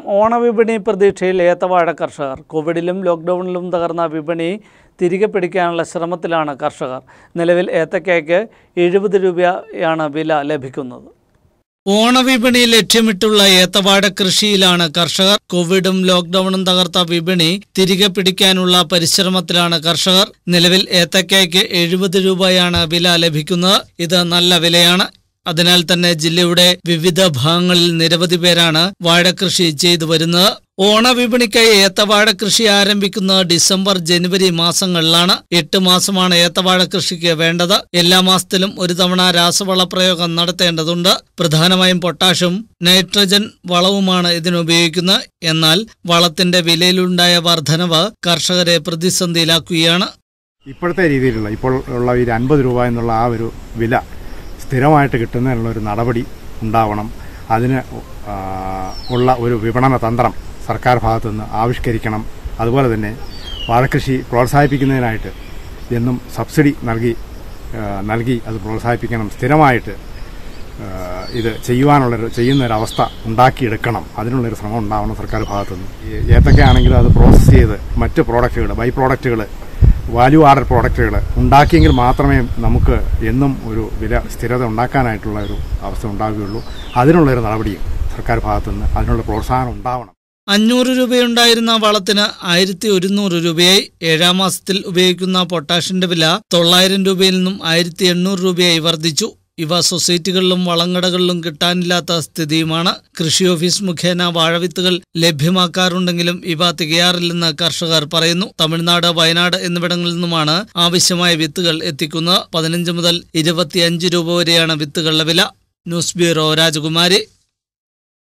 ഓണവിപണി പ്രതീക്ഷയിൽ ഏത്തവാഴ കർഷകർ കോവിഡിലും ലോക്ക്ഡൗണിലും തകർന്ന വിപണി തിരികെ പിടിക്കാനുള്ള ശ്രമത്തിലാണ് കർഷകർ നിലവിൽ ഏത്തയ്ക്കയ്ക്ക് എഴുപത് രൂപയാണ് വില ലഭിക്കുന്നത് ഓണവിപണി ലക്ഷ്യമിട്ടുള്ള ഏത്തവാഴ കൃഷിയിലാണ് കർഷകർ കോവിഡും ലോക്ക്ഡൌണും തകർത്ത വിപണി തിരികെ പിടിക്കാനുള്ള പരിശ്രമത്തിലാണ് കർഷകർ നിലവിൽ ഏത്തയ്ക്കയ്ക്ക് എഴുപത് രൂപയാണ് വില ലഭിക്കുന്നത് ഇത് നല്ല വിലയാണ് അതിനാൽ തന്നെ ജില്ലയുടെ വിവിധ ഭാഗങ്ങളിൽ നിരവധി പേരാണ് വാഴകൃഷി ചെയ്തു വരുന്നത് ഓണവിപണിക്കായി ഏത്തവാഴ കൃഷി ആരംഭിക്കുന്നത് ഡിസംബർ ജനുവരി മാസങ്ങളിലാണ് എട്ട് മാസമാണ് ഏത്തവാഴ കൃഷിക്ക് വേണ്ടത് എല്ലാ മാസത്തിലും ഒരു തവണ രാസവള പ്രയോഗം നടത്തേണ്ടതുണ്ട് പ്രധാനമായും പൊട്ടാഷും നൈട്രജൻ വളവുമാണ് ഇതിനുപയോഗിക്കുന്നത് എന്നാൽ വളത്തിന്റെ വിലയിലുണ്ടായ വർധനവ് കർഷകരെ പ്രതിസന്ധിയിലാക്കുകയാണ് ഇപ്പോഴത്തെ രീതിയിലുള്ള ഇപ്പോൾ ഉള്ള ഒരു അൻപത് രൂപ എന്നുള്ള ആ ഒരു വില സ്ഥിരമായിട്ട് കിട്ടുന്നതിനുള്ള ഒരു നടപടി ഉണ്ടാവണം അതിന് ആ, ഉള്ള ഒരു വിപണന തന്ത്രം സർക്കാർ ഭാഗത്തു നിന്ന് ആവിഷ്കരിക്കണം അതുപോലെ തന്നെ വാഴക്കൃഷി പ്രോത്സാഹിപ്പിക്കുന്നതിനായിട്ട് എന്നും സബ്സിഡി നൽകി ആ, നൽകി അത് പ്രോത്സാഹിപ്പിക്കണം സ്ഥിരമായിട്ട് ആ, ഇത് ചെയ്യുവാനുള്ളൊരു ചെയ്യുന്നൊരവസ്ഥ ഉണ്ടാക്കിയെടുക്കണം അതിനുള്ളൊരു ശ്രമം ഉണ്ടാവണം സർക്കാർ ഭാഗത്തുനിന്ന് ഈ ഏത്തക്ക ആണെങ്കിലും അത് പ്രോസസ്സ് ചെയ്ത് മറ്റ് പ്രോഡക്റ്റുകൾ ബൈ പ്രോഡക്റ്റുകൾ വാല്യൂ ആഡർ പ്രോഡക്റ്റുകൾ ഉണ്ടാക്കിയെങ്കിൽ മാത്രമേ നമുക്ക് എന്നും ഒരു വില സ്ഥിരത ഉണ്ടാക്കാനായിട്ടുള്ള ഒരു അവസ്ഥ ഉണ്ടാവുകയുള്ളൂ അതിനുള്ളൊരു നടപടിയും സർക്കാർ ഭാഗത്തുനിന്ന് അതിനുള്ള പ്രോത്സാഹനം ഉണ്ടാവണം അഞ്ഞൂറ് രൂപയുണ്ടായിരുന്ന വളത്തിന് ആയിരത്തി ഒരുന്നൂറ് രൂപയായി ഏഴാം മാസത്തിൽ ഉപയോഗിക്കുന്ന പൊട്ടാഷിന്റെ വില തൊള്ളായിരം രൂപയിൽ നിന്നും ആയിരത്തി എണ്ണൂറ് രൂപയായി വർദ്ധിച്ചു ഇവ സൊസൈറ്റികളിലും വളങ്കടകളിലും കിട്ടാനില്ലാത്ത സ്ഥിതിയുമാണ് കൃഷി ഓഫീസ് മുഖേന വാഴവിത്തുകൾ ലഭ്യമാക്കാറുണ്ടെങ്കിലും ഇവ തികയാറില്ലെന്ന് കർഷകർ പറയുന്നു തമിഴ്നാട് വയനാട് എന്നിവിടങ്ങളിൽ നിന്നുമാണ് ആവശ്യമായ വിത്തുകൾ എത്തിക്കുന്നത് പതിനഞ്ച് മുതൽ ഇരുപത്തിയഞ്ച് രൂപ വരെയാണ് വിത്തുകളുടെ വില ന്യൂസ് ബ്യൂറോ രാജകുമാരി